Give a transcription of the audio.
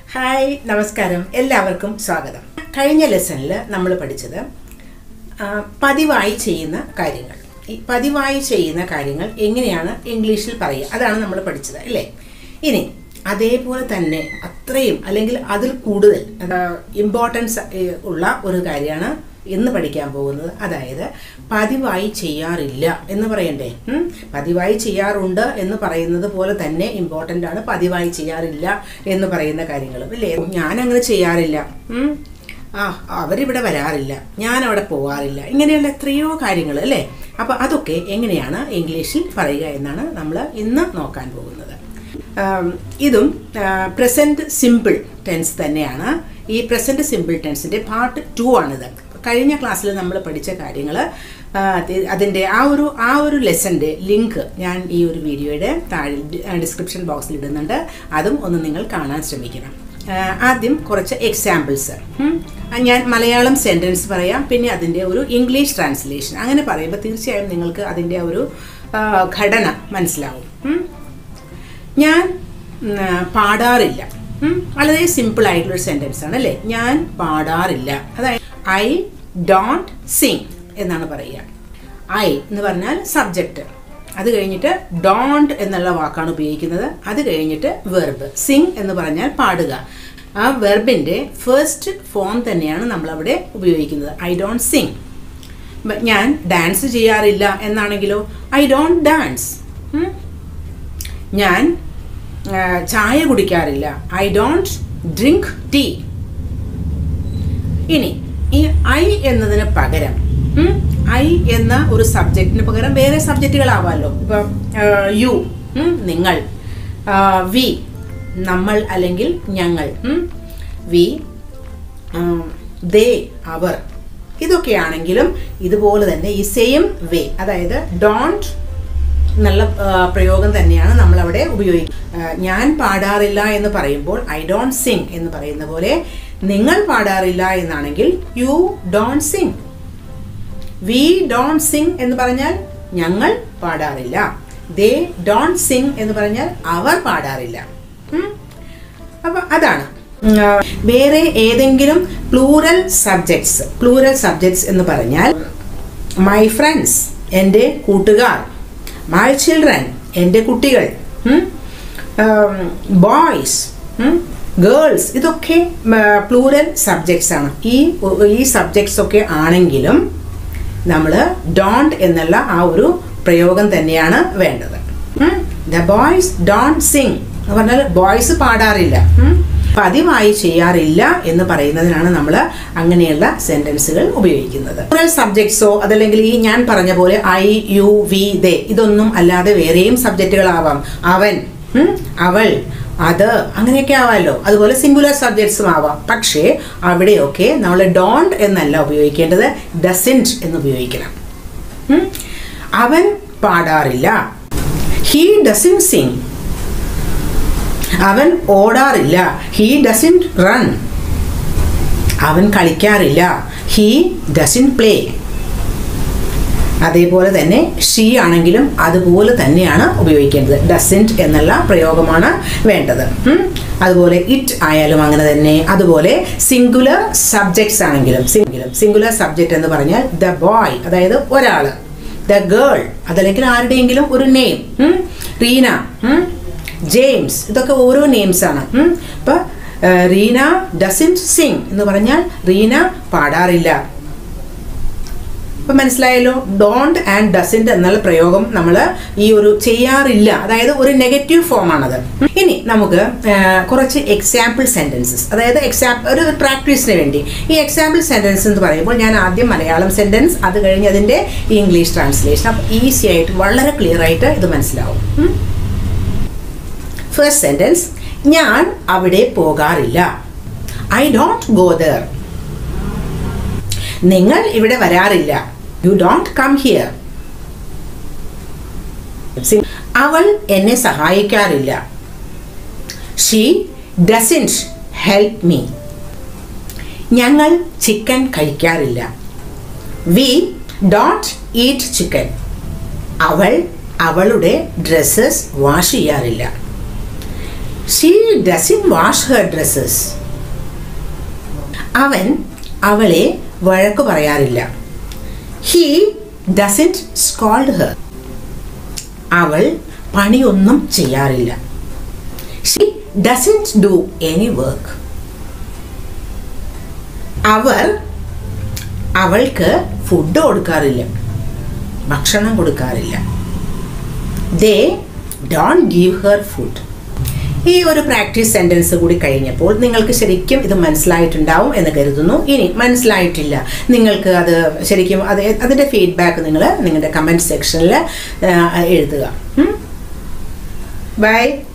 Hi നമസ്കാരം എല്ലാവർക്കും സ്വാഗതം കഴിഞ്ഞ ലെസണിൽ നമ്മൾ പഠിച്ചത് ആ, പതിവായി ചെയ്യുന്ന കാര്യങ്ങൾ ഈ പതിവായി ചെയ്യുന്ന കാര്യങ്ങൾ എങ്ങനെയാണ് ഇംഗ്ലീഷിൽ പറയുക അതാണ് നമ്മൾ പഠിച്ചത് അല്ലേ ഇനി അതേപോലെ തന്നെ അത്രയും അല്ലെങ്കിൽ അതിൽ കൂടുതൽ ഇമ്പോർട്ടൻസ് ഉള്ള ഒരു കാര്യമാണ് ഇന്ന് പഠിക്കാൻ പോകുന്നത് അതായത് പതിവായി ചെയ്യാറില്ല എന്ന് പറയണ്ടേ ഉം? പതിവായി ചെയ്യാറുണ്ട് എന്ന് പറയുന്നത് പോലെ തന്നെ ഇമ്പോർട്ടൻ്റ് ആണ് പതിവായി ചെയ്യാറില്ല എന്ന് പറയുന്ന കാര്യങ്ങളും അല്ലേ ഞാൻ അങ്ങനെ ചെയ്യാറില്ല ഉം? ആ അവരിവിടെ വരാറില്ല ഞാൻ അവിടെ പോവാറില്ല ഇങ്ങനെയുള്ള എത്രയോ കാര്യങ്ങൾ അല്ലേ അപ്പോൾ അതൊക്കെ എങ്ങനെയാണ് ഇംഗ്ലീഷിൽ പറയുക എന്നാണ് നമ്മൾ ഇന്ന് നോക്കാൻ പോകുന്നത് ആം, ഇതും പ്രസൻറ്റ് സിമ്പിൾ ടെൻസ് തന്നെയാണ് ഈ പ്രസൻറ്റ് സിമ്പിൾ ടെൻസിൻ്റെ പാർട്ട് ടു ആണിത് കഴിഞ്ഞ ക്ലാസ്സിൽ നമ്മൾ പഠിച്ച കാര്യങ്ങൾ അതിൻ്റെ ആ ഒരു ആ ഒരു ലെസൻ്റെ ലിങ്ക് ഞാൻ ഈ ഒരു വീഡിയോയുടെ താഴെ ഡിസ്ക്രിപ്ഷൻ ബോക്സിൽ ഇടുന്നുണ്ട് അതും ഒന്ന് നിങ്ങൾ കാണാൻ ശ്രമിക്കണം ആ, ആദ്യം കുറച്ച് എക്സാമ്പിൾസ് ഞാൻ മലയാളം സെൻറ്റൻസ് പറയാം പിന്നെ അതിൻ്റെ ഒരു ഇംഗ്ലീഷ് ട്രാൻസ്ലേഷൻ അങ്ങനെ പറയുമ്പോൾ തീർച്ചയായും നിങ്ങൾക്ക് അതിൻ്റെ ഒരു ആ, ഘടന മനസ്സിലാവും ഉം. ഞാൻ ഉം, പാടാറില്ല ഉം, വളരെ സിമ്പിൾ ആയിട്ടുള്ളൊരു സെൻറ്റൻസ് ആണ് അല്ലേ ഞാൻ പാടാറില്ല അതായത് ഐ ഡോണ്ട് സിങ് എന്നാണ് പറയുക ഐ എന്ന് പറഞ്ഞാൽ സബ്ജക്റ്റ് അത് കഴിഞ്ഞിട്ട് ഡോണ്ട് എന്നുള്ള വാക്കാണ് ഉപയോഗിക്കുന്നത് അത് കഴിഞ്ഞിട്ട് വെർബ് സിങ് എന്ന് പറഞ്ഞാൽ പാടുക ആ വെർബിൻ്റെ ഫസ്റ്റ് ഫോം തന്നെയാണ് നമ്മളവിടെ ഉപയോഗിക്കുന്നത് ഐ ഡോണ്ട് സിങ് ഞാൻ ഡാൻസ് ചെയ്യാറില്ല എന്നാണെങ്കിലോ ഐ ഡോണ്ട് ഡാൻസ് ഞാൻ ആ, ചായ കുടിക്കാറില്ല ഐ ഡോണ്ട് ഡ്രിങ്ക് ടീ ഇനി ഈ ഐ എന്നതിന് പകരം ഐ എന്ന ഒരു സബ്ജക്റ്റിന് പകരം വേറെ സബ്ജക്റ്റുകളാവാമല്ലോ ഇപ്പം യു നിങ്ങൾ വി നമ്മൾ അല്ലെങ്കിൽ ഞങ്ങൾ വി ദേ അവർ ഇതൊക്കെയാണെങ്കിലും ഇതുപോലെ തന്നെ ഈ സെയിം വേ അതായത് ഡോണ്ട് എന്നുള്ള ആ, പ്രയോഗം തന്നെയാണ് നമ്മൾ അവിടെ ഉപയോഗിക്കുന്നത് ആ, ഞാൻ പാടാറില്ല എന്ന് പറയുമ്പോൾ ഐ ഡോണ്ട് സിങ് എന്ന് പറയുന്ന പോലെ നിങ്ങൾ പാടാറില്ല എന്നാണെങ്കിൽ you don't sing we don't sing എന്ന് പറഞ്ഞാൽ ഞങ്ങൾ പാടാറില്ല ദേ ഡോണ്ട് സിങ് എന്ന് പറഞ്ഞാൽ അവർ പാടാറില്ല ഉം? അപ്പൊ അതാണ് ഉം, ആ, വേറെ ഏതെങ്കിലും പ്ലൂറൽ സബ്ജക്ട്സ് പ്ലൂറൽ സബ്ജക്ട്സ് എന്ന് പറഞ്ഞാൽ മൈ ഫ്രണ്ട്സ് എൻ്റെ കൂട്ടുകാർ മൈ ചിൽഡ്രൻ എൻ്റെ കുട്ടികൾ ബോയ്സ് ഗേൾസ് ഇതൊക്കെ പ്ലൂറൽ സബ്ജക്ട്സ് ആണ് ഈ ഈ സബ്ജക്ട്സ് ഒക്കെ ആണെങ്കിലും നമ്മൾ ഡോണ്ട് എന്നുള്ള ആ ഒരു പ്രയോഗം തന്നെയാണ് വേണ്ടത് ദ ബോയ്സ് ഡോണ്ട് സിങ് എന്ന് പറഞ്ഞാൽ ബോയ്സ് പാടാറില്ല ഉം. പതിവായി ചെയ്യാറില്ല എന്ന് പറയുന്നതിനാണ് നമ്മൾ അങ്ങനെയുള്ള സെന്റൻസുകൾ ഉപയോഗിക്കുന്നത് പ്ലൂറൽ സബ്ജക്ട്സോ അതല്ലെങ്കിൽ ഈ ഞാൻ പറഞ്ഞ പോലെ ഐ യു വി ദേ ഇതൊന്നും അല്ലാതെ വേറെയും സബ്ജക്റ്റുകളാവാം അവൻ ഉം, അവൾ അത് അങ്ങനെയൊക്കെ ആവാമല്ലോ അതുപോലെ സിംഗുലർ സബ്ജക്ട്സും ആവാം പക്ഷേ അവിടെയൊക്കെ നമ്മൾ ഡോണ്ട് എന്നല്ല ഉപയോഗിക്കേണ്ടത് ഡസിൻറ്റ് എന്ന് ഉപയോഗിക്കണം ഉം. അവൻ പാടാറില്ല ഹീ ഡസിൻ സിങ് അവൻ ഓടാറില്ല ഹീ ഡസിൻ റൺ അവൻ കളിക്കാറില്ല ഹീ ഡസിൻ പ്ലേ അതേപോലെ തന്നെ ഷീ ആണെങ്കിലും അതുപോലെ തന്നെയാണ് ഉപയോഗിക്കേണ്ടത് ഡസൻറ്റ് എന്നുള്ള പ്രയോഗമാണ് വേണ്ടത് ഉം. അതുപോലെ ഇറ്റ് ആയാലും അങ്ങനെ തന്നെ അതുപോലെ സിംഗുലർ സബ്ജക്ട്സ് ആണെങ്കിലും സിംഗുലർ സിംഗുലർ സബ്ജക്റ്റ് എന്ന് പറഞ്ഞാൽ ദ ബോയ് അതായത് ഒരാൾ ദ ഗേൾ അതല്ലെങ്കിൽ ആരുടെയെങ്കിലും ഒരു നെയിം റീന ഉം. ജെയിംസ് ഇതൊക്കെ ഓരോ നെയിംസ് ആണ് ഉം. ഇപ്പൊ ആ, റീന ഡസിൻ സിങ് എന്ന് പറഞ്ഞാൽ റീന പാടാറില്ല ഇപ്പൊ മനസ്സിലായല്ലോ ഡോണ്ട് ആൻഡ് ഡസിൻറ്റ് എന്നുള്ള പ്രയോഗം നമ്മൾ ഈ ഒരു ചെയ്യാറില്ല അതായത് ഒരു നെഗറ്റീവ് ഫോം ആണത് ഇനി നമുക്ക് ആ, കുറച്ച് എക്സാമ്പിൾ സെന്റൻസസ് അതായത് എക്സാമ്പിൾ ഒരു പ്രാക്ടീസിന് വേണ്ടി ഈ എക്സാമ്പിൾ സെന്റൻസ് എന്ന് പറയുമ്പോൾ ഞാൻ ആദ്യം മലയാളം സെന്റൻസ് അത് കഴിഞ്ഞ് അതിൻ്റെ ഇംഗ്ലീഷ് ട്രാൻസ്ലേഷൻ അപ്പോൾ ഈസി ആയിട്ട് വളരെ ക്ലിയർ ആയിട്ട് ഇത് മനസ്സിലാവും ഫസ്റ്റ് സെന്റൻസ് ഞാൻ അവിടെ പോകാറില്ല ഐ ഡോണ്ട് ഗോ ദർ നിങ്ങൾ ഇവിടെ വരാറില്ല യു ഡോണ്ട് കം ഹിയർ അവൾ എന്നെ സഹായിക്കാറില്ല ഷീ ഡസിൻറ്റ് ഹെൽപ്പ് മീ ഞങ്ങൾ ചിക്കൻ കഴിക്കാറില്ല വി ഡോണ്ട് ഈറ്റ് ചിക്കൻ അവൾ അവളുടെ ഡ്രസ്സസ് വാഷ് ചെയ്യാറില്ല she doesn't wash her dresses അവൻ അവളെ വഴക്കു പറയാറില്ല ഹീ ഡസിൻറ്റ് സ്കോൾഡ് ഹെർ അവൾ പണിയൊന്നും ചെയ്യാറില്ല she doesn't do any work അവർ അവൾക്ക് ഫുഡ് കൊടുക്കാറില്ല ഭക്ഷണം കൊടുക്കാറില്ല they don't give her food ഈ ഒരു പ്രാക്ടീസ് സെൻറ്റൻസ് കൂടി കഴിഞ്ഞപ്പോൾ നിങ്ങൾക്ക് ശരിക്കും ഇത് മനസ്സിലായിട്ടുണ്ടാവും എന്ന് കരുതുന്നു ഇനി മനസ്സിലായിട്ടില്ല നിങ്ങൾക്ക് അത് ശരിക്കും അത് അതിൻ്റെ ഫീഡ്ബാക്ക് നിങ്ങൾ നിങ്ങളുടെ കമൻറ്റ് സെക്ഷനിൽ എഴുതുക ബൈ